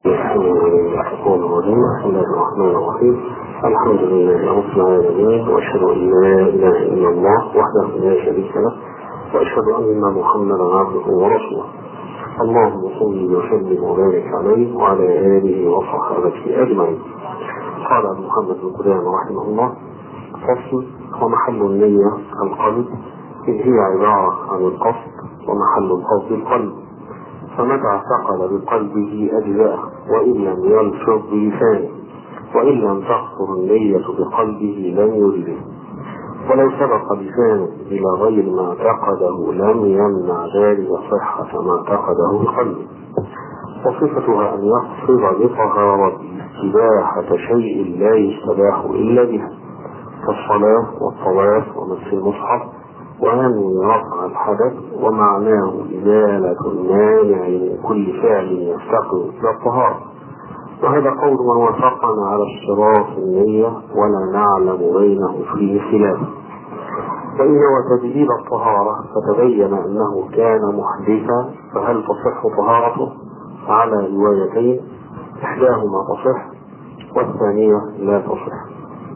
الشيطان الرجيم بسم الله الرحمن الرحيم الحمد لله رب العالمين واشهد ان لا اله الا الله وحده لا شريك له واشهد ان محمدا عبده ورسوله اللهم صل وسلم وبارك عليه وعلى اله وصحبه اجمعين قال ابو محمد بن قدامه رحمه الله فصل ومحل النية القلب إذ هي عبارة عن القصد ومحل القصد القلب فمتى اعتقد بقلبه أجزاءه وإن لم يلفظ بلسانه وإن لم تخطر النية بقلبه لم يجزه ولو سبق لسانه إلى غير ما اعتقده لم يمنع ذلك صحة ما اعتقده بقلبه وصفتها أن يقصد بطهارة استباحة شيء لا يستباح إلا بها كالصلاة والطواف ومس المصحف وينوي رفع الحدث ومعناه إزالة المانع من كل فعل يفتقر إلى الطهارة وهذا قول من وافقنا على اشتراط النية ولا نعلم بينه فيه خلاف وإن هو تجديد الطهارة فتبين أنه كان محدثا فهل تصح طهارته على روايتين إحداهما تصح والثانية لا تصح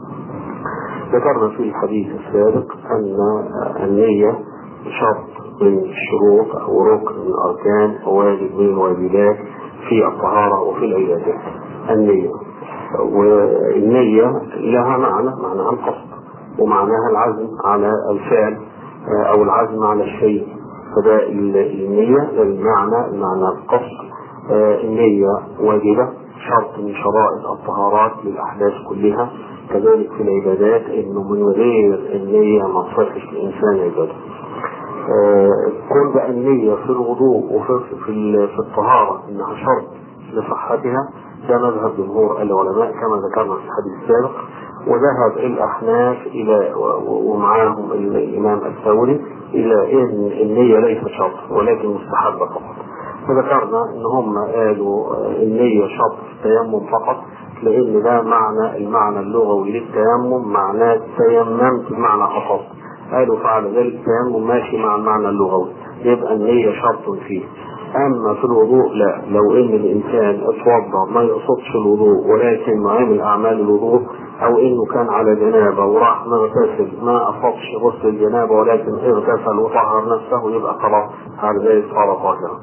ذكرنا في الحديث السابق أن النية شرط من الشروط أو ركن من الأركان أو واجب من الواجبات في الطهارة وفي العبادات النية والنية لها معنى معناها القصد ومعناها العزم على الفعل أو العزم على الشيء فده النية المعنى المعنى القصد النية واجبة شرط من شرائط الطهارات للأحداث كلها كذلك في العبادات انه من غير النية ما تصحش الانسان عبادة كون بقى النية في الوضوء وفي في, في الطهارة انها شرط لصحتها ده مذهب جمهور العلماء كما ذكرنا في الحديث السابق وذهب الاحناف الى ومعاهم الامام الثوري الى ان النية ليست شرط ولكن مستحبة فقط فذكرنا ان هم قالوا النية شرط في التيمم فقط لان ده معنى المعنى اللغوي للتيمم معناه تيممت بمعنى قصدت قالوا فعل ذلك التيمم ماشي مع المعنى اللغوي يبقى النية شرط فيه اما في الوضوء لا لو ان الانسان اتوضا ما يقصدش الوضوء ولكن عامل اعمال الوضوء او انه كان على جنابه وراح مغتسل ما قصدش غسل الجنابه ولكن اغتسل وطهر نفسه يبقى خلاص على ذلك صار طاهرا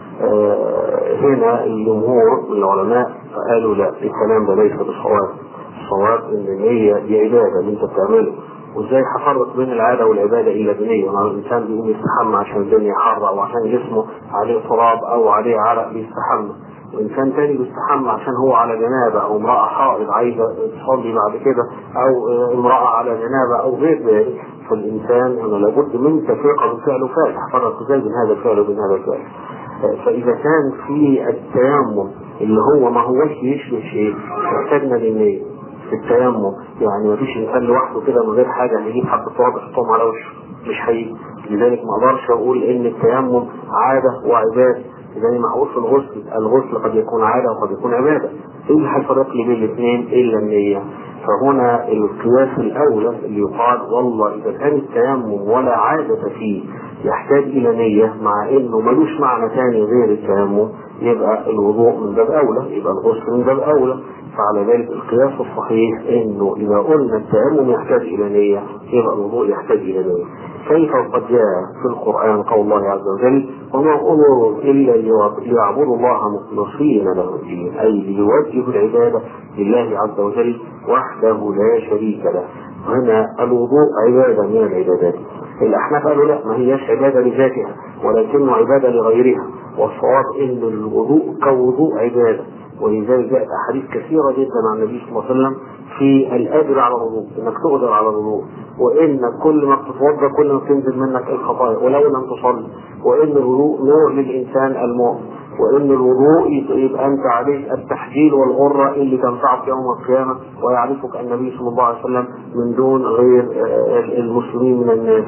آه هنا الجمهور من العلماء قالوا لا الكلام ده ليس بالصواب الصواب ان النية دي عبادة اللي انت بتعمله وازاي هفرق بين العادة والعبادة الا بنية ما الانسان بيقوم يستحمى عشان الدنيا حارة او عشان جسمه عليه تراب او عليه عرق بيستحمى وانسان تاني بيستحمى عشان هو على جنابه او امراه حائض عايزه تصلي بعد كده او امراه على جنابه او غير ذلك فالانسان هنا لابد من تفرقه بين فعل وفعل فرق ازاي بين هذا الفعل وبين هذا الفعل فاذا كان في التيمم اللي هو ما هوش يشبه شيء احتاجنا للنية في التيمم يعني ما فيش انسان لوحده كده من غير حاجه هيجيب حبه تراب يحطهم على وشه مش هيجي لذلك ما اقدرش اقول ان التيمم عاده وعباده زي ما هقول في الغسل الغسل قد يكون عاده وقد يكون عباده ايه اللي هيفرق لي بين الاثنين الا النيه فهنا القياس الاولى اللي يقال والله اذا كان التيمم ولا عاده فيه يحتاج الى نيه مع انه ملوش معنى ثاني غير التيمم يبقى الوضوء من باب اولى يبقى الغسل من باب اولى فعلى ذلك القياس الصحيح انه اذا قلنا التيمم يحتاج الى نيه يبقى الوضوء يحتاج الى نيه كيف قد جاء في القران قول الله عز وجل وما امروا الا ليعبدوا الله مخلصين له الدين اي ليوجهوا العباده لله عز وجل وحده لا شريك له هنا الوضوء عباده من العبادات الاحناف قالوا لا ما هياش عباده لذاتها ولكنه عباده لغيرها والصواب ان الوضوء كوضوء عباده ولذلك جاءت احاديث كثيره جدا عن النبي صلى الله عليه وسلم في الاجر على الوضوء انك تقدر على الوضوء وانك كل ما بتتوضا كل ما تنزل منك الخطايا ولو لم تصلي وان الوضوء نور للانسان المؤمن وان الوضوء يبقى انت عليك التحجيل والغره اللي تنفعك يوم القيامه ويعرفك النبي صلى الله عليه وسلم من دون غير المسلمين من الناس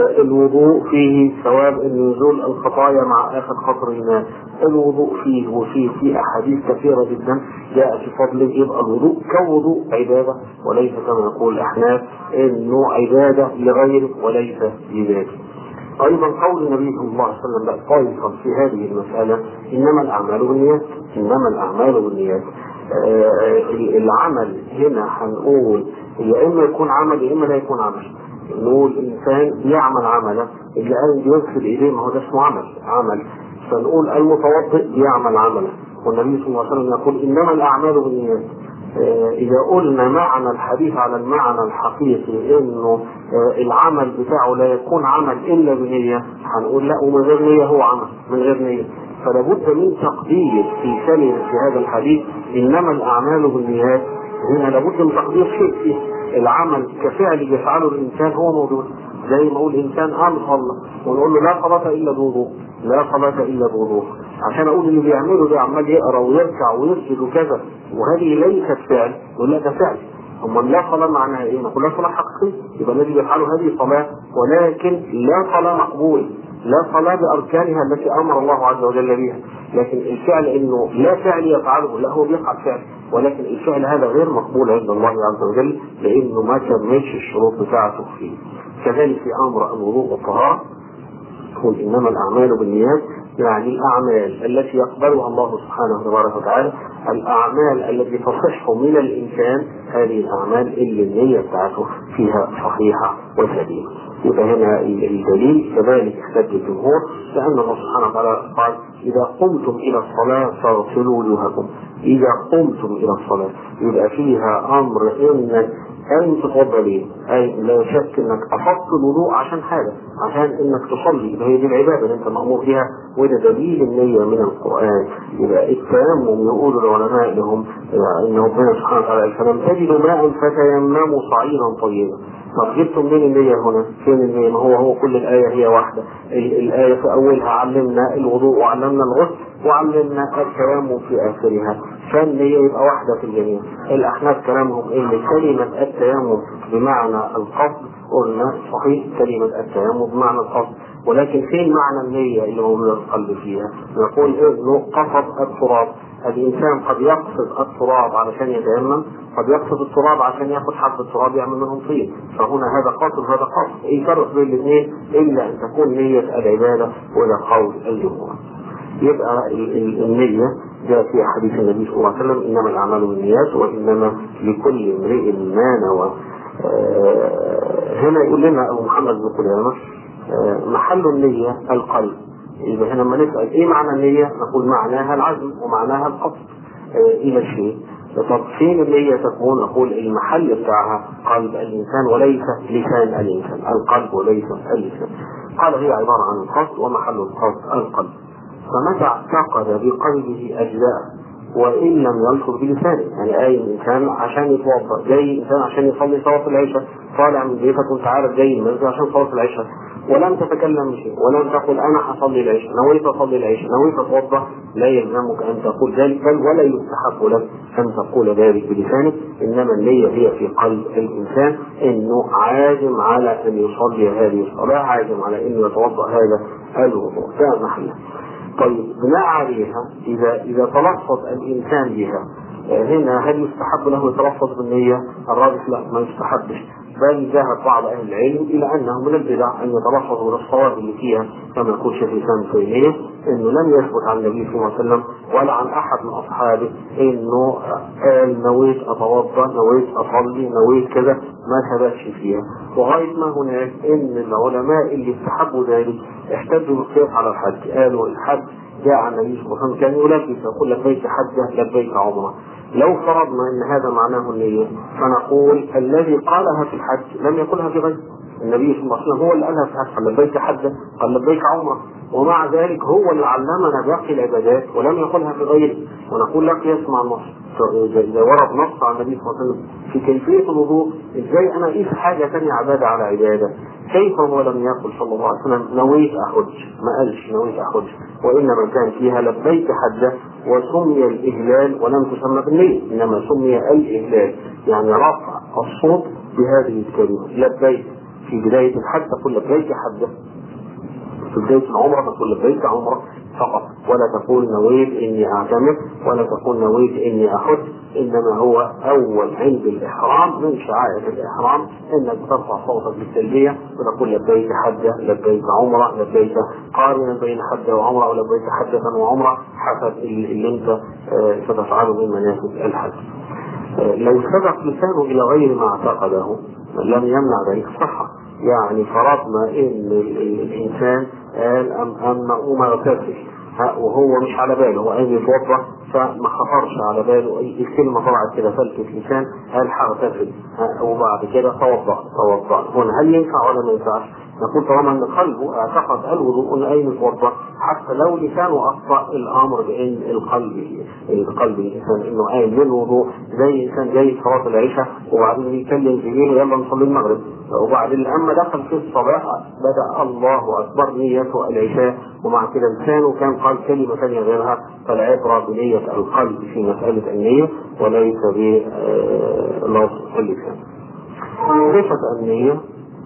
الوضوء فيه ثواب نزول الخطايا مع اخر قطر الماء الوضوء فيه وفيه في احاديث كثيره جدا جاء في فضله يبقى الوضوء كوضوء عباده وليس كما يقول الاحناف انه عباده لغيره وليس لذاته ايضا قول النبي صلى الله عليه وسلم بقى طائفا في هذه المساله انما الاعمال بالنيات انما الاعمال بالنيات آه العمل هنا هنقول يا اما يكون عمل يا اما لا يكون عمل نقول انسان يعمل عملا اللي قال يغسل ايديه ما هو ده اسمه عمل عمل فنقول المتوضئ يعمل عملا والنبي صلى الله عليه وسلم يقول انما الاعمال بالنيات إذا قلنا معنى الحديث على المعنى الحقيقي إنه العمل بتاعه لا يكون عمل إلا بنية هنقول لا ومن غير نية هو عمل من غير نية فلا بد من تقدير في كلمة في هذا الحديث إنما الأعمال بالنيات هنا لابد من تقدير شيء فيه العمل كفعل يفعله الإنسان هو موجود زي ما اقول انسان قام صلى ونقول له لا صلاه الا بوضوء لا صلاه الا بوضوء عشان اقول اللي بيعمله ده عمال يقرا ويركع ويسجد وكذا وهذه ليست فعل يقول لا ده فعل امال لا صلاه معناها ايه؟ نقول لا صلاه حقيقيه يبقى الذي يفعله هذه صلاه ولكن لا صلاه مقبوله لا صلاة بأركانها التي أمر الله عز وجل بها لكن الفعل إنه لا فعل يفعله لا هو بيفعل فعل ولكن الفعل هذا غير مقبول عند الله عز وجل لأنه ما كملش الشروط بتاعته فيه كذلك في أمر الوضوء والطهارة قل إنما الأعمال بالنيات يعني الأعمال التي يقبلها الله سبحانه تبارك وتعالى الأعمال التي تصح من الإنسان هذه الأعمال اللي النية بتاعته فيها صحيحة وسليمة يبقى هنا الدليل كذلك احتج الجمهور لأن الله سبحانه وتعالى قال إذا قمتم إلى الصلاة فاغسلوا وجوهكم إذا قمتم إلى الصلاة يبقى فيها أمر إنك أن تتوضأ أي لا شك إنك أخذت الوضوء عشان حاجة عشان إنك تصلي يبقى هي دي العبادة اللي أنت مأمور بها وده دليل النية من القرآن يبقى التيمم يقول العلماء لهم إن ربنا سبحانه وتعالى فلم تجدوا ماء فتيمموا صعيدا طيبا طب جبتم منين النية هنا؟ فين النية؟ ما هو هو كل الآية هي واحدة، الآية في أولها علمنا الوضوء وعلمنا الغسل وعلمنا التيمم في آخرها، فالنية يبقى واحدة في الجميع. الأحناف كلامهم إن كلمة التيمم بمعنى القصد قلنا صحيح كلمة التيمم بمعنى القصد ولكن فين معنى النية اللي موجودة في القلب فيها؟ نقول إنه قصد التراب الإنسان قد يقصد التراب علشان يتيمم قد يقصد التراب عشان ياخد حبة التراب يعمل منهم طين فهنا هذا قصد وهذا قصد ايه فرق بين الاثنين الا ان تكون نية العبادة ولا قول الجمهور يبقى النية جاء في حديث النبي صلى الله عليه وسلم انما الاعمال بالنيات وانما لكل امرئ ما نوى هنا يقول لنا ابو محمد بن قدامه محل النية القلب يبقى هنا لما نسأل ايه معنى النية نقول معناها العزم ومعناها القصد الى الشيء طب فين النية تكون نقول المحل بتاعها قلب الإنسان وليس لسان الإنسان القلب وليس اللسان قال هي عبارة عن القصد ومحل القصد القلب فمتى اعتقد بقلبه أجزاء وإن لم يلفظ بلسانه يعني أي إنسان عشان يتوضأ جاي إنسان عشان يصلي صلاة العشاء طالع من بيتك وأنت عارف جاي المسجد عشان صلاة العشاء ولم تتكلم بشيء ولم تقل انا هصلي العشاء نويت اصلي العشاء نويت اتوضا لا يلزمك ان تقول ذلك بل ولا يستحب لك ان تقول ذلك بلسانك انما النيه هي في قلب الانسان انه عازم على ان يصلي هذه الصلاه عازم على انه يتوضا هذا الوضوء ده محله طيب بناء عليها اذا اذا تلفظ الانسان بها هنا هل يستحب له يتلفظ بالنية؟ الراجح لا ما يستحبش بل ذهب بعض اهل العلم الى انه من البدع ان يتلفظوا بالصواب اللي فيها كما يقول شيخ الاسلام تيميه انه لم يثبت عن النبي صلى الله عليه وسلم ولا عن احد من اصحابه انه قال نويت اتوضا نويت اصلي نويت كذا ما ثبتش فيها وغايه ما هناك ان العلماء اللي استحبوا ذلك احتجوا بالقياس على الحج قالوا الحج جاء عن النبي صلى الله عليه وسلم كان يلبس يقول لبيك حجه لبيك عمره لو فرضنا ان هذا معناه النية فنقول الذي قالها في الحج لم يقلها في غيره النبي صلى الله عليه وسلم هو اللي قالها في الحج قال لبيك حجة قال لبيك عمرة ومع ذلك هو اللي علمنا باقي العبادات ولم يقلها في غيره ونقول لا قياس مع النص اذا ورد نص عن النبي صلى الله عليه وسلم في كيفيه الوضوء ازاي انا اقيس حاجه ثانيه عباده على عباده كيف هو لم يقل صلى الله عليه وسلم نويت احج ما قالش نويت احج وانما كان فيها لبيك حجه وسمي الاهلال ولم تسمى بالنية انما سمي الاهلال يعني رفع الصوت بهذه الكلمه لبيك في بدايه الحج تقول لبيك حجه في بداية العمرة تقول لبيك عمرة فقط ولا تقول نويت إني أعتمر ولا تقول نويت إني أحج إنما هو أول عند الإحرام من شعائر الإحرام إنك ترفع صوتك بالتلبية وتقول لبيك حجة لبيك عمرة لبيك قارنا بين حجة وعمرة أو لبيك حجة وعمرة حسب اللي أنت ستفعله من مناسك الحج. لو سبق لسانه إلى غير ما اعتقده لم يمنع ذلك الصحة يعني فرضنا ان الانسان قال ام ام اقوم اغتسل وهو مش على باله هو قايم يتوضا فما خطرش على باله الكلمه طلعت كده فلتة لسان قال هغتسل وبعد كده توضا توضا هنا هل ينفع ولا ما ينفعش؟ نقول طالما ان قلبه اعتقد الوضوء ان اي يتوضا حتى لو لسانه اخطا الامر بان القلب القلب الانسان انه قايم للوضوء زي انسان جاي صلاه العشاء وبعدين يكلم زميله يلا نصلي المغرب وبعدين لما دخل في الصلاه بدا الله اكبر نيته العشاء ومع كده لسانه كان قال كلمه ثانيه غيرها فالعبره بنيه القلب في مساله النيه وليس بلفظ اللسان. صفه النيه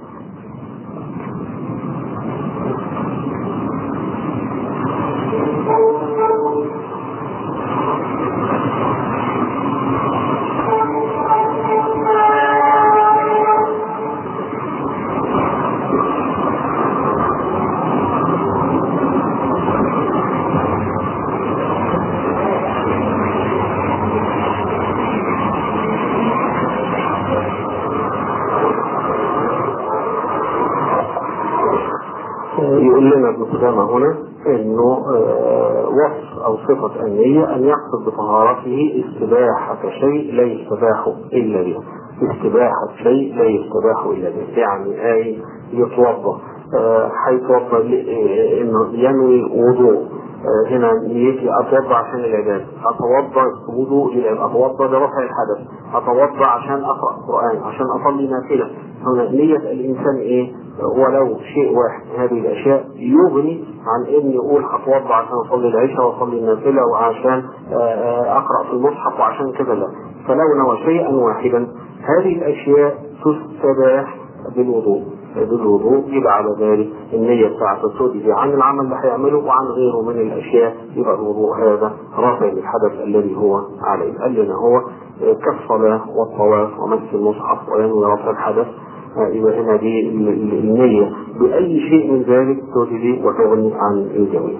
يقول لنا ابن قدامة هنا انه وصف او صفة النية ان يقصد بطهارته استباحة شيء لا يستباح الا به استباحة شيء لا يستباح الا به يعني اي يتوضا هيتوضا انه ينوي وضوء هنا نيتي اتوضا عشان العباده اتوضا وضوء للعباده اتوضا لرفع الحدث اتوضا عشان اقرا قران عشان اصلي نافله هنا نيه الانسان ايه ولو شيء واحد هذه الاشياء يغني عن ان يقول هتوضا عشان اصلي العشاء واصلي النافله وعشان اقرا في المصحف وعشان كذا لا فلو نوى شيئا واحدا هذه الاشياء تستباح بالوضوء بالوضوء يبقى على ذلك النية بتاعته تجزي عن العمل اللي هيعمله وعن غيره من الأشياء يبقى الوضوء هذا رافع للحدث الذي هو عليه قال لنا هو كالصلاة والطواف ومس المصحف وينوي رفع الحدث يبقى هنا دي النية بأي شيء من ذلك تجزي وتغني عن الجميع.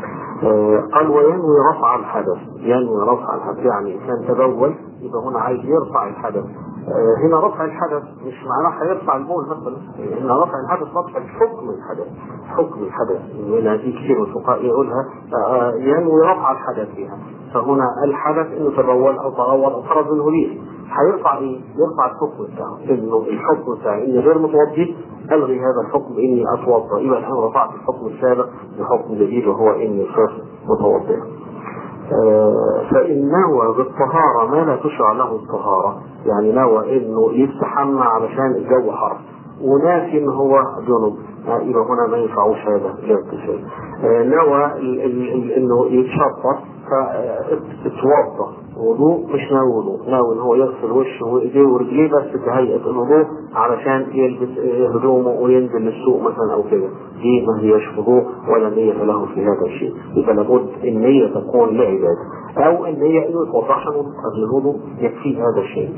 قال وينوي رفع الحدث ينوي رفع الحدث يعني إنسان تبول يبقى هنا عايز يرفع الحدث هنا رفع الحدث مش معناه هيرفع البول مثلا هنا رفع الحدث رفع حكم الحدث حكم الحدث هنا في كثير من الفقهاء يقولها ينوي رفع الحدث فيها فهنا الحدث انه تبول او تغوط او خرج منه ريح هيرفع ايه؟ يرفع الحكم بتاعه انه الحكم بتاعي اني غير متوضي الغي هذا الحكم باني اتوضا يبقى الان رفعت الحكم السابق بحكم جديد وهو اني صرت متوضئا. فإن نوى بالطهارة ما لا تشرع له الطهارة يعني نوى انه يستحمى علشان الجو حر وناسي ان هو جنب يبقى هنا ما ينفعوش هذا الاغتسال نوى انه يتشطف فاتوضا وضوء مش ناوي وضوء ناوي ان هو يغسل وشه وايديه ورجليه بس كهيئه الوضوء علشان يلبس هدومه وينزل للسوق مثلا او كده دي ما هياش وضوء ولا نية له في هذا الشيء يبقى لابد النية تكون لعبادة او النية انه يتوضا عشان قبل الوضوء يكفي هذا الشيء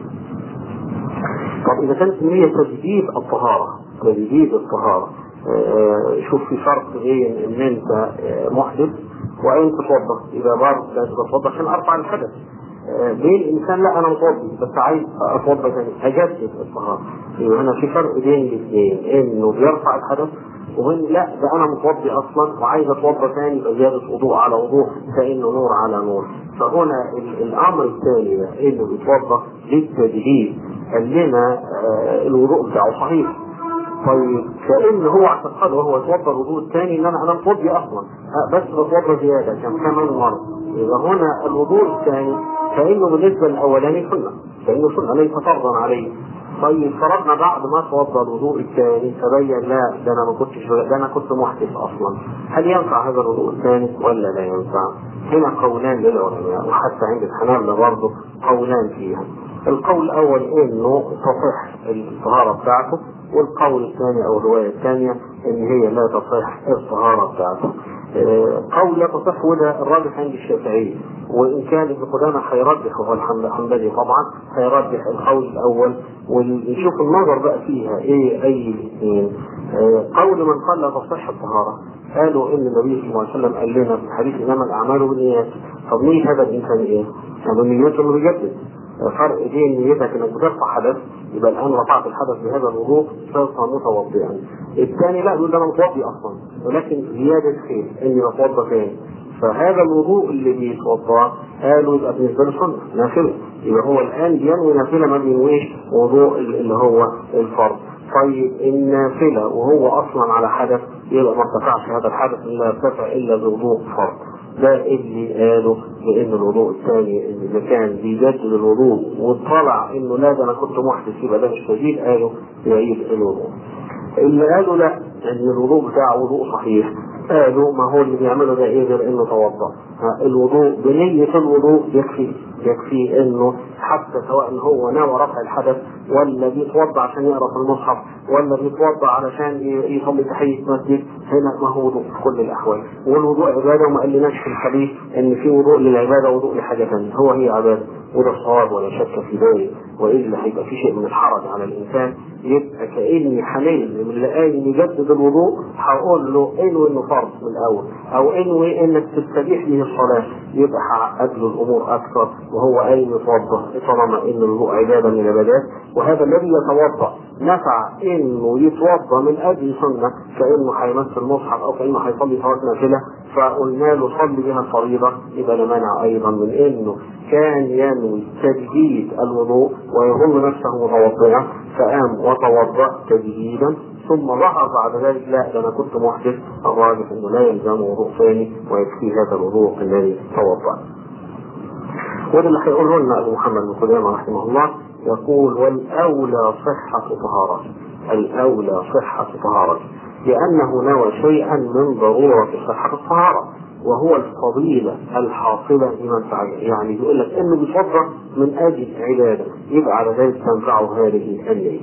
طب اذا كانت النية تجديد الطهارة تجديد الطهارة شوف في فرق بين ان انت محدث وان تتوضا يبقى برضه لا تتوضا عشان ارفع الحدث بين الانسان لا انا متوضي بس عايز اتوضا تاني هجدد الطهاره يبقى هنا في فرق بين الاثنين انه بيرفع الحدث وبين لا ده انا متوضي اصلا وعايز اتوضا تاني يبقى زياده وضوء على وضوء كانه نور على نور فهنا الامر الثاني ده انه بيتوضا للتجديد قال لنا الوضوء بتاعه صحيح طيب كأن هو اعتقد وهو يتوضا الوضوء الثاني ان انا انا متوضي اصلا بس بتوضا زياده كان كمان مره يبقى هنا الوضوء الثاني كانه بالنسبه للاولاني سنه كانه سنه ليس فرضا عليه طيب فرضنا بعد ما توضا الوضوء الثاني تبين لا ده انا ما كنتش ده انا كنت محدث اصلا هل ينفع هذا الوضوء الثاني ولا لا ينفع؟ هنا قولان للعلماء وحتى عند الحنابلة برضه قولان فيها القول الاول انه تصح الطهاره بتاعته والقول الثاني او الروايه الثانيه ان هي لا تصح الطهاره بتاعته قول لا تصح وده الراجح عند الشافعية وإن كان ابن قدامة هيرجح وهو الحنبلي طبعا هيرجح القول الأول ونشوف النظر بقى فيها إيه أي الاثنين قول من قال لا تصح الطهارة قالوا إن النبي صلى الله عليه وسلم قال لنا في الحديث إنما الأعمال بالنيات طب نية هذا الإنسان إيه؟ يعني نيته إنه بيجدد فرق بين نيتك انك بترفع حدث يبقى الان رفعت الحدث بهذا الوضوء صرت متوضئا. الثاني لا يقول ده انا متوضي اصلا ولكن زياده خير اني بتوضا تاني. فهذا الوضوء اللي بيتوضا قالوا يبقى بالنسبه له سنه نافله يبقى هو الان بينوي نافله ما بينويش وضوء اللي هو الفرض. طيب النافله وهو اصلا على حدث يبقى ما ارتفعش هذا الحدث الا ارتفع الا بوضوء فرض. ده اللي قالوا بان الوضوء الثاني اللي كان بيجدد الوضوء واطلع انه لا ده انا كنت محدث يبقى ده مش شديد قالوا يعيد الوضوء. اللي قالوا لا ان الوضوء بتاعه وضوء صحيح قالوا ما هو اللي بيعمله ده ايه غير انه توضا الوضوء بنية الوضوء يكفي يكفي انه حتى سواء هو نوى رفع الحدث ولا بيتوضا عشان يقرا في المصحف ولا بيتوضا علشان يصلي تحيه مسجد هنا ما هو وضوء في كل الاحوال والوضوء عباده وما قالناش في الحديث ان في وضوء للعباده وضوء لحاجه ثانيه هو هي عباده وده الصواب ولا شك في ذلك والا هيبقى في شيء من الحرج على الانسان يبقى كاني حنين من اللي قايم يجدد الوضوء هقول له انوي انه فرض من الاول او انوي انك تستبيح به الصلاه يبقى هعقد له الامور اكثر وهو قايم يتوضا طالما ان الوضوء عباده من العبادات وهذا الذي يتوضا نفع انه يتوضا من اجل سنه كانه هيمس المصحف او كانه هيصلي صلاه نافله فقلنا له صلي بها الفريضه يبقى لا مانع ايضا من انه كان ينوي تجديد الوضوء ويظن نفسه متوضئا فقام وتوضا تجديدا ثم ظهر بعد ذلك لا ده انا كنت محدث الراجح انه لا يلزم وضوء ثاني ويكفي هذا الوضوء الذي توضا. وده اللي هيقوله لنا ابو محمد بن قدامه رحمه الله يقول والاولى صحه طهارته الاولى صحه طهارته لانه نوى شيئا من ضروره صحه الطهاره وهو الفضيلة الحاصلة لمن فعل يعني بيقول لك انه بيتوضا من اجل عبادة يبقى على ذلك تنفعه هذه النية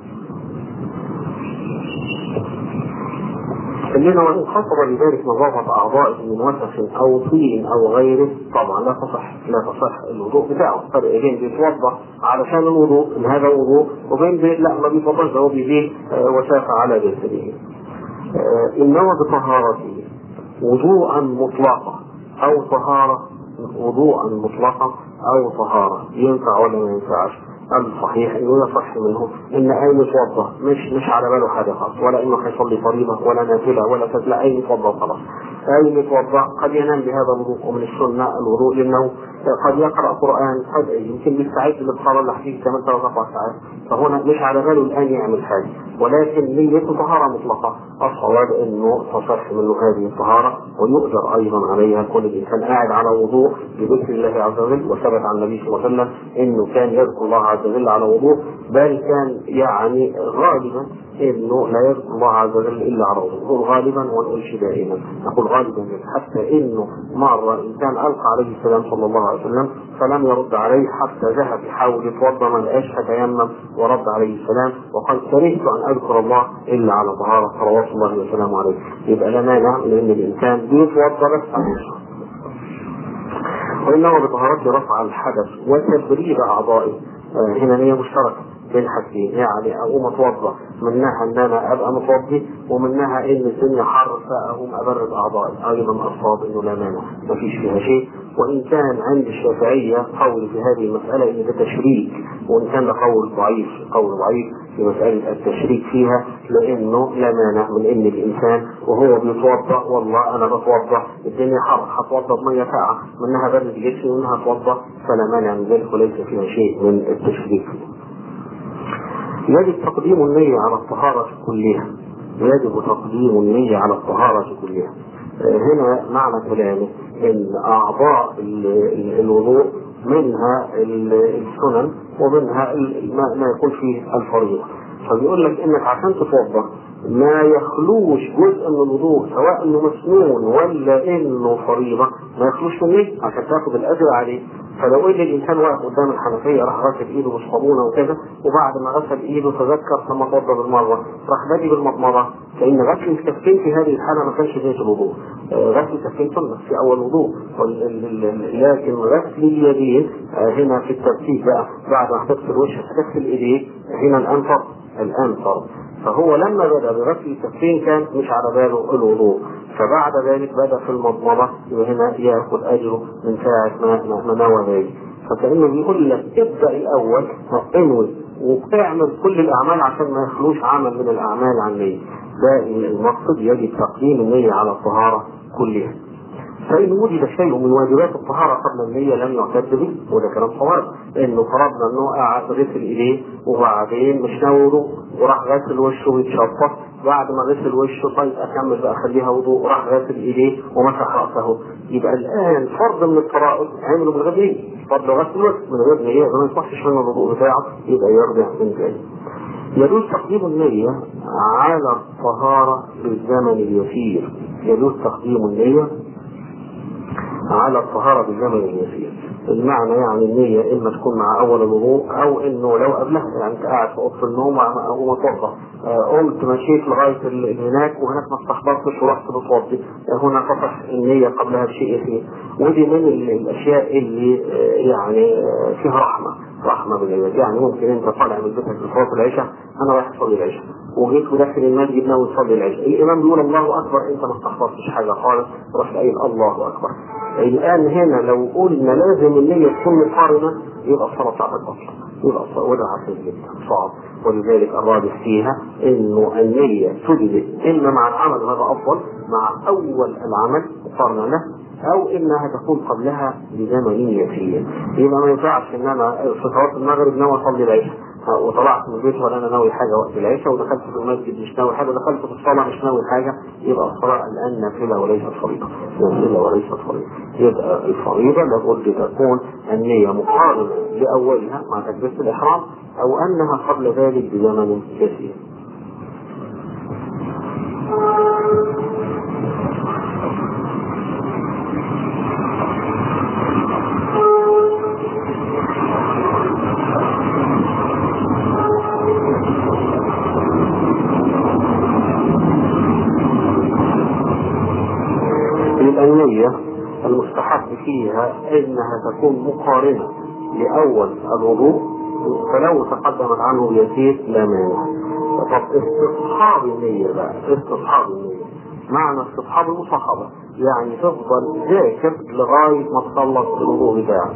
اننا وان خطب لذلك نظافة اعضائه من وسخ او طين او غيره طبعا لا تصح لا تصح الوضوء بتاعه فرق بين بيتوضا علشان الوضوء ان هذا وضوء وبين بي لا ما بيتوضاش هو بيزيد وساخة على جسده انما بطهارته وضوءا مطلقا او طهارة وضوءا مطلقا او طهارة ينفع ولا ما ينفعش الصحيح انه يصح منه ان اي يتوضا مش مش على باله حاجه خالص ولا انه هيصلي فريضه ولا نافله ولا كذا لا اي يتوضا خلاص اي يتوضا قد ينام بهذا الوضوء ومن السنه الوضوء لانه قد يقرا قران قد يمكن بيستعد للصلاه اللي هتيجي كمان ثلاث اربع ساعات فهنا مش على باله الان يعمل حاجه ولكن نيته طهاره مطلقه الصواب انه تصح منه هذه الطهاره ويؤجر ايضا عليها كل الانسان قاعد على وضوء بذكر الله عز وجل وثبت عن النبي صلى الله عليه وسلم انه كان يذكر الله عز وجل على وضوء بل كان يعني غالبا انه لا يذكر الله عز وجل الا على وضوء نقول غالبا ونقولش دائما نقول غالبا حتى انه مره انسان القى عليه السلام صلى الله عليه وسلم فلم يرد عليه حتى ذهب يحاول يتوضا ما لقاش فتيمم ورد عليه السلام وقال كرهت ان اذكر الله الا على طهاره صلوات الله وسلامه عليه يبقى لا مانع لان الانسان بيتوضا بس على وانما بطهارته رفع الحدث وتبريد اعضائه آه هنا نيه مشتركه بين حاجتين يعني اقوم اتوضا منها ان انا ابقى متوضي ومنها ان الدنيا حر فاقوم ابرد اعضائي ايضا اصاب انه لا مانع ما فيش فيها شيء وان كان عند الشافعيه قول في هذه المساله ان ده تشريك وان كان ده قول ضعيف قول ضعيف في مسألة التشريك فيها لأنه لا مانع من إن الإنسان وهو بيتوضأ والله أنا بتوضأ الدنيا حر هتوضأ بمية ساعة منها برد جسمي ومنها اتوضأ فلا مانع من ذلك وليس فيها شيء من التشريك يجب تقديم النية على الطهارة كلها يجب تقديم النية على الطهارة كلها هنا معنى كلامه ان اعضاء الوضوء منها السنن ومنها ما يكون فيه الفريضه فبيقول لك انك عشان تتوضا ما يخلوش جزء من الوضوء سواء انه مسنون ولا انه فريضه ما يخلوش من نيه عشان تاخد الاجر عليه فلو ان الانسان واقف قدام الحنفيه راح غسل ايده بالصابونه وكده وبعد ما غسل ايده تذكر ثم توضا بالمره راح بادي بالمضمضه لان غسل الكفين في هذه الحاله ما كانش زي الوضوء آه، غسل الكفين سنه في اول وضوء وال- ال- ال- لكن غسل اليدين آه، هنا في الترتيب بقى بعد ما تغسل وشك تغسل ايديك هنا الان فرض الان فرض فهو لما بدا بغسل الكفين كان مش على باله الوضوء فبعد ذلك بدا في المضمضه وهنا ياخذ اجره من ساعه ما ما- ما نوى ذلك فكانه بيقول لك ابدا الاول انوي واعمل كل الاعمال عشان ما يخلوش عمل من الاعمال عن نيه ده المقصد يجب تقديم النيه على الطهاره كلها فإن وجد شيء من واجبات الطهارة قبل النية لم يعتد به وده كلام صواب لأنه فرضنا أنه قعد غسل إيديه وبعدين مش ناوي وضوء وراح غسل وشه ويتشطف بعد ما غسل وشه طيب أكمل بقى خليها وضوء وراح غسل إيديه ومسح رأسه يبقى الآن فرض من الفرائض عمله من غير نية فرض غسل الوجه من غير نية ما يصحش منه الوضوء بتاعه يبقى يرجع من ذلك يجوز تقديم النية على الطهارة بالزمن اليسير يجوز تقديم النية على الطهارة بالزمن اليسير المعنى يعني النية إما تكون مع أول الوضوء أو إنه لو قبلها يعني أنت قاعد في أوضة النوم أقوم أتوضأ آه، قمت مشيت لغاية ال- ال- هناك وهناك ما استحضرتش ورحت بتوضي آه، هنا تصح النية قبلها بشيء يسير ودي من ال- الأشياء اللي آه، يعني آه، فيها رحمة رحمة بالعباد يعني ممكن أنت طالع من بيتك لصلاة العشاء أنا رايح أصلي العشاء وجيت وداخل المسجد ناوي تصلي العشاء الإمام بيقول الله أكبر أنت ما استحضرتش حاجة خالص رحت قايل الله أكبر الآن هنا لو قلنا لازم النية تكون مقارنة يبقى الصلاة بتاعتك أصلا يبقى الصلاة وده عسير جدا صعب ولذلك الراجح فيها إنه النية تجزئ إما مع العمل وهذا أفضل مع أول العمل مقارنة له أو إنها تكون قبلها بزمن يسير يبقى ما ينفعش إن أنا في صلاة المغرب ناوي أصلي العشاء وطلعت من البيت ولا انا ناوي حاجه وقت العشاء ودخلت في المسجد مش ناوي حاجه دخلت في الصلاه مش ناوي حاجه يبقى الصلاه الان نافله وليست فريضه نافله وليست فريضه يبقى الفريضه لابد تكون النيه مقارنه لاولها مع تكبيره الاحرام او انها قبل ذلك بزمن كثير يبقى النية المستحب فيها انها تكون مقارنة لاول الوضوء فلو تقدمت عنه بيسير لا مانع طب استصحاب النية بقى استصحاب النية معنى استصحاب المصاحبة يعني تفضل ذاكر لغاية ما تخلص الوضوء بتاعك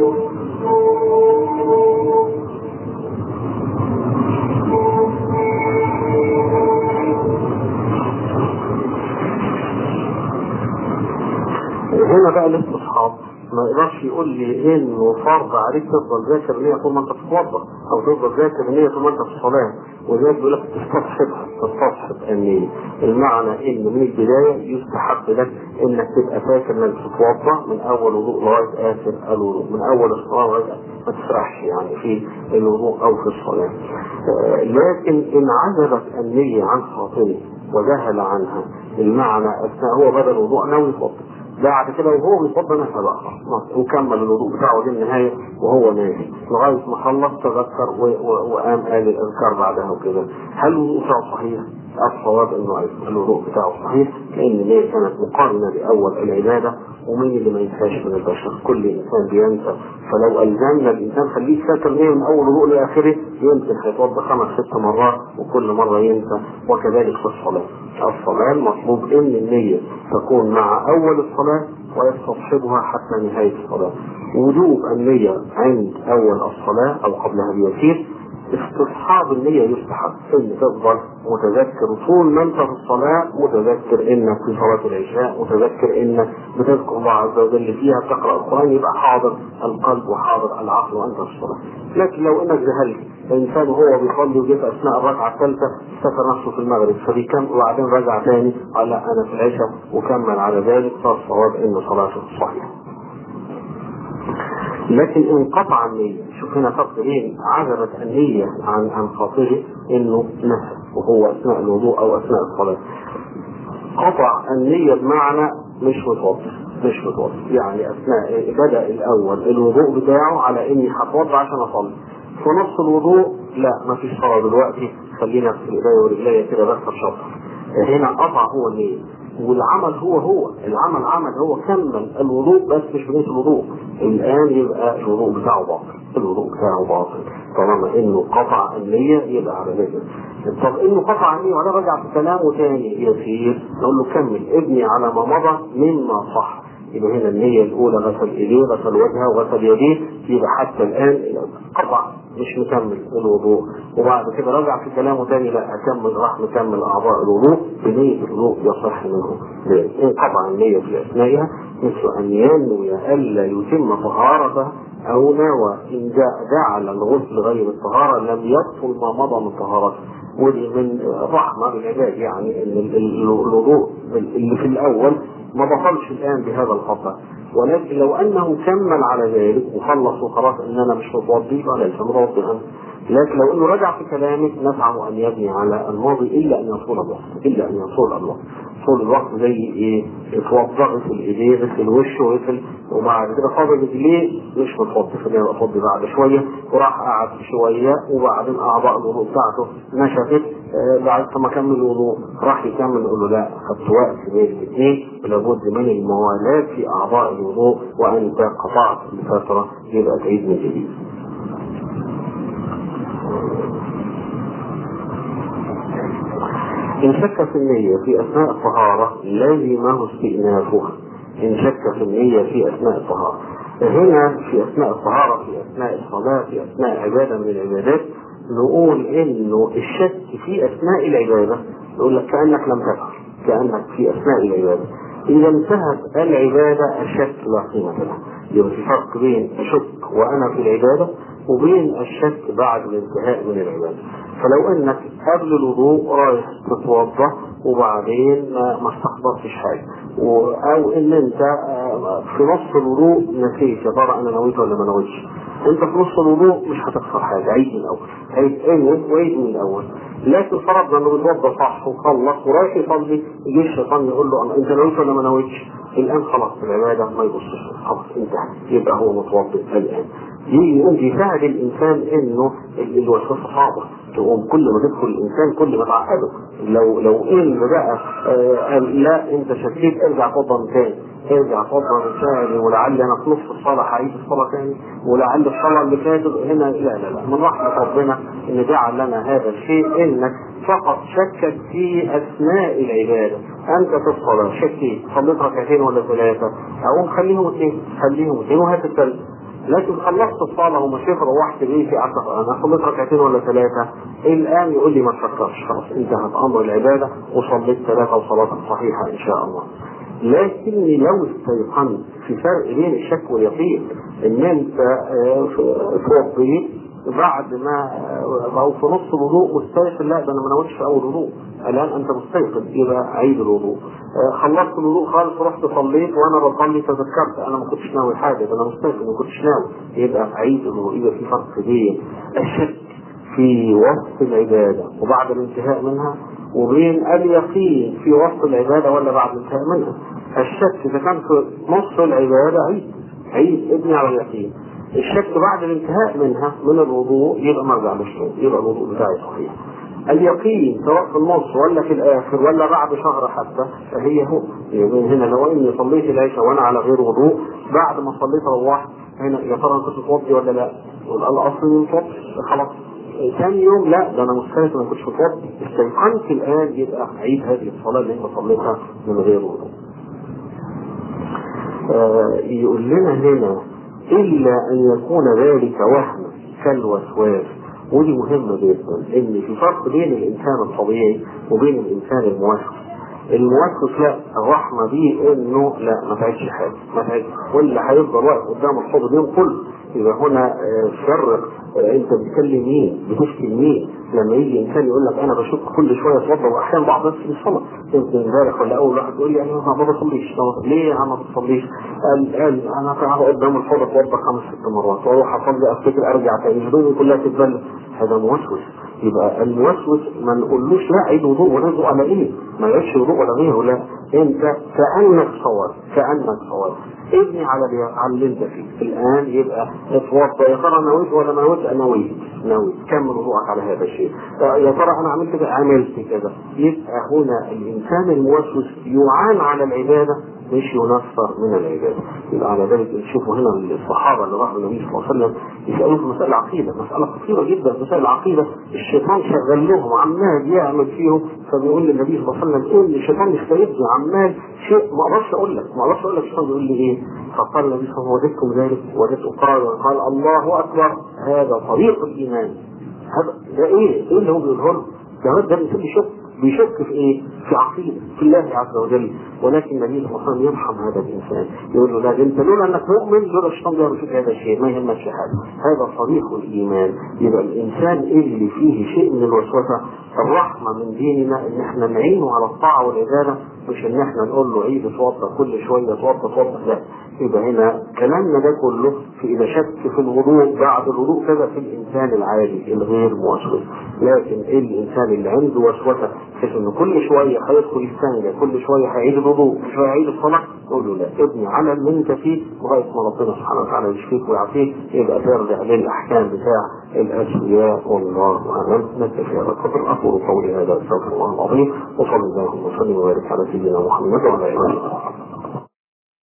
هنا بقى الاستصحاب ما يقدرش يقول لي انه فرض عليك تفضل ذاكر نية طول ما انت بتتوضا او تفضل ذاكر نية طول ما انت في الصلاة وذلك بيقول لك تستصحبها تستصحب النية المعنى ان من البداية يستحب لك انك تبقى فاكر انك بتتوضا من اول وضوء لغاية اخر الوضوء من اول الصلاة لغاية ما تسرحش يعني في الوضوء او في الصلاة آه، لكن ان عزبت النية عن خاطري وجهل عنها المعنى اثناء هو بدل الوضوء ناوي يتوضا بعد كده وهو بيتوضا نفسه بقى خلاص وكمل الوضوء بتاعه دي النهايه وهو نايم لغايه ما خلص تذكر و- و- وقام قال الاذكار بعدها وكده هل الوضوء بتاعه صحيح؟ الصواب انه أيضاً الوضوء بتاعه صحيح لان النية كانت مقارنه باول العباده ومين اللي ما ينساش من البشر كل انسان بينسى فلو الزمنا الانسان خليه فاكر نية من اول وضوء لاخره يمكن هيتوضا خمس ست مرات وكل مره ينسى وكذلك في الصلاه الصلاه المطلوب ان النيه تكون مع اول الصلاه ويستصحبها حتى نهايه الصلاه وجوب النيه عند اول الصلاه او قبلها بيسير استصحاب النية يستحب ان تفضل متذكر طول ما انت في الصلاة متذكر انك في صلاة العشاء متذكر انك بتذكر الله عز وجل فيها بتقرأ القرآن يبقى حاضر القلب وحاضر العقل وانت في الصلاة لكن لو انك جهلت الانسان وهو بيصلي وجيت اثناء الركعة الثالثة افتكر نفسه في المغرب فبيكمل وبعدين رجع تاني قال لا انا في العشاء وكمل على ذلك فالصواب ان صلاته صحيحة لكن انقطع النية شوف هنا فرق بين عزبت النية عن عن خاطره انه نسى وهو اثناء الوضوء او اثناء الصلاة قطع النية بمعنى مش متوضع مش متوضع يعني اثناء بدا الاول الوضوء بتاعه على اني هتوضع عشان اصلي في نص الوضوء لا ما فيش صلاه دلوقتي خلينا في ايديا ورجليا كده بس الشطر هنا قطع هو النية والعمل هو هو العمل عمل هو كمل الوضوء بس مش بنية الوضوء الان يبقى الوضوء بتاعه باطل الوضوء بتاعه باطل طالما انه قطع النية يبقى على ذلك طب انه قطع النية ولا رجع في كلامه تاني يسير نقول له كمل ابني على ما مضى مما صح يبقى هنا النية الأولى غسل إيديه غسل وجهه وغسل يديه يبقى حتى الآن قطع مش مكمل الوضوء وبعد كده رجع في كلامه تاني لا أكمل راح مكمل أعضاء الوضوء بنية الوضوء يصح منه إن قطع النية في أثنائها مثل أن ينوي ألا يتم طهارته أو نوى إن جعل الغسل غير الطهارة لم يبطل ما مضى من طهارته ودي من رحمة بالعباد يعني ان الوضوء اللي في الاول ما بطلش الان بهذا الخطأ ولكن لو انه كمل على ذلك وخلص وخلاص ان انا مش متوضي فليس متوضئا لكن لو انه رجع في كلامك نسعى ان يبني على الماضي الا ان يطول الوقت الا ان يطول الوقت طول الوقت زي ايه اتوضا غسل ايديه غسل وشه وغسل وبعد كده فاضل رجليه مش متوضي خلينا نبقى فاضي بعد شويه وراح قعد شويه وبعدين اعضاء الوضوء بتاعته نشفت آه بعد ما كمل الوضوء راح يكمل يقول له لا خدت وقت بين الاثنين ولابد من الموالاه في اعضاء الوضوء وانت قطعت لفتره يبقى تعيد من جديد. إن شك في النية في أثناء الطهارة لازمه استئنافها إن شك في النية في أثناء الطهارة هنا في أثناء الطهارة في أثناء الصلاة في أثناء عبادة من العبادات نقول إنه الشك في أثناء العبادة يقول لك كأنك لم تفعل كأنك في أثناء العبادة إذا انتهت العبادة الشك لا قيمة له يبقى في فرق بين أشك وأنا في العبادة وبين الشك بعد الانتهاء من العبادة فلو انك قبل الوضوء رايح تتوضا وبعدين ما استحضرتش حاجه او ان انت في نص الوضوء نسيت يا ترى انا نويت ولا ما نويتش انت في نص الوضوء مش هتخسر حاجه عيد من الاول عيد انوي وعيد من الاول لكن فرضنا انه بيتوضا صح وخلص ورايح يصلي يجي الشيطان يقول له انت نويت ولا ما نويتش الان خلاص العباده ما يبصش خلاص انتهى يبقى هو متوضئ الان يقوم يساعد الانسان انه الوسوسه صعبه تقوم كل ما تدخل الانسان كل ما تعقده لو لو ان بقى آه لا انت شكيت ارجع اتفضل من تاني ارجع اتفضل من تاني ولعل انا في نص الصلاه هعيد الصلاه تاني ولعل الصلاه اللي فاتت هنا لا لا لا من رحمه ربنا ان جعل لنا هذا الشيء انك فقط شكك في اثناء العباده انت في الصلاه شكيت صليت ركعتين ولا ثلاثه اقوم خليهم اثنين خليهم اثنين وهات الثالثه لكن خلصت الصلاة ومشيت روحت بيتي قعدت انا صليت ركعتين ولا ثلاثة الآن يقول لي ما تفكرش خلاص انتهت أمر العبادة وصليت ثلاثة وصلاة صحيحة إن شاء الله. لكني لو استيقنت في فرق بين الشك واليقين ان انت توضيت بعد ما او في نص الوضوء مستيقن لا ده انا ما نويتش في اول وضوء الان انت مستيقن يبقى عيد الوضوء خلصت الوضوء خالص ورحت صليت وانا بصلي تذكرت انا ما كنتش ناوي حاجه ده انا مستيقن ما كنتش ناوي يبقى عيد الوضوء يبقى في فرق بين الشك في وسط العباده وبعد الانتهاء منها وبين اليقين في وسط العباده ولا بعد الانتهاء منها الشك اذا كان في نص العباده عيد عيد ابني على اليقين الشك بعد الانتهاء منها من الوضوء يبقى مرجع للشروط يبقى الوضوء بتاعي صحيح اليقين سواء في النص ولا في الاخر ولا بعد شهر حتى فهي هو يعني هنا لو اني صليت العشاء وانا على غير وضوء بعد ما صليت روحت هنا يا ترى انا كنت متوضي ولا لا؟ الاصل اني متوضي خلاص ثاني يوم لا ده انا مستيقن ما كنتش متوضي استيقنت الان يبقى عيد هذه الصلاه اللي انت صليتها من غير وضوء. آه يقول لنا هنا الا ان يكون ذلك وهما كالوسواس ودي مهمة جدا ان في فرق بين الانسان الطبيعي وبين الانسان الموسوس الموسوس لا الرحمة دي انه لا ما تعيش حاجة ما تعيش واللي هيفضل واقف قدام الحوض اليوم كله يبقى هنا آه، فرق آه، انت بتكلم مين بتشكي مين لما يجي انسان يقول لك انا بشك كل شويه اتوضا واحيانا بعض الناس في الصلاه يمكن امبارح ولا اول واحد يقول لي انا ما بصليش طب ليه انا ما بصليش؟ قال قال انا قاعد قدام الحوض اتوضا خمس ست مرات واروح اصلي افتكر ارجع تاني هدومي كلها تتبل هذا موسوس يبقى الموسوس ما نقولوش لا عيد وضوء ونزق على ايه؟ ما يعيدش وضوء ولا غيره لا انت كانك صواب كانك صواب ابني على اللي على اللي انت فيه الان يبقى اتوضا يا ترى نويت ولا ما نويت نويت نويت كمل وضوءك على هذا الشيء يا ترى انا عملت كده عملت كذا يبقى هنا الانسان الموسوس يعان على العباده مش ينفر من العباده يبقى على ذلك نشوفوا هنا الصحابه اللي راحوا النبي صلى الله عليه وسلم يسالوه في مسائل العقيده مساله خطيره جدا مسائل العقيده الشيطان شغل لهم عمال يعمل فيهم فبيقول للنبي صلى الله عليه وسلم قول لي الشيطان يستيقظني عمال شيء ما اقدرش اقول لك ما اقدرش اقول لك الشيطان بيقول لي ايه فقال النبي صلى الله عليه وسلم وجدتكم ذلك وجدت قال قال الله اكبر هذا طريق الايمان هذا ده ايه؟ ايه اللي هو بيقوله له؟ ده ده الانسان بيشك بيشك في ايه؟ في عقيده في الله عز وجل ولكن النبي صلى الله عليه وسلم يرحم هذا الانسان يقول له لا ده انت لولا انك مؤمن لولا الشيطان بيعمل فيك هذا الشيء ما يهمكش حاجه هذا صريح الايمان يبقى الانسان اللي فيه شيء من الوسوسه الرحمه من ديننا ان احنا نعينه على الطاعه والعباده مش ان احنا نقول له عيد اتوضى كل شويه اتوضى اتوضى لا يبقى هنا كلامنا ده كله في اذا شك في الوضوء بعد الوضوء كذا في الانسان العادي الغير موسوس لكن ايه الانسان اللي عنده وسوسه بحيث انه كل شويه هيدخل يستنجى كل شويه هيعيد الوضوء كل شويه هيعيد الصلاه نقول له لا ابني على اللي انت فيه لغايه ما ربنا سبحانه وتعالى يشفيك ويعافيك يبقى ترجع للاحكام بتاع الاشياء والله اعلم نكتفي هذا القدر اقول قولي هذا استغفر الله العظيم وصلى الله وسلم وبارك على سيدنا محمد وعلى اله وصحبه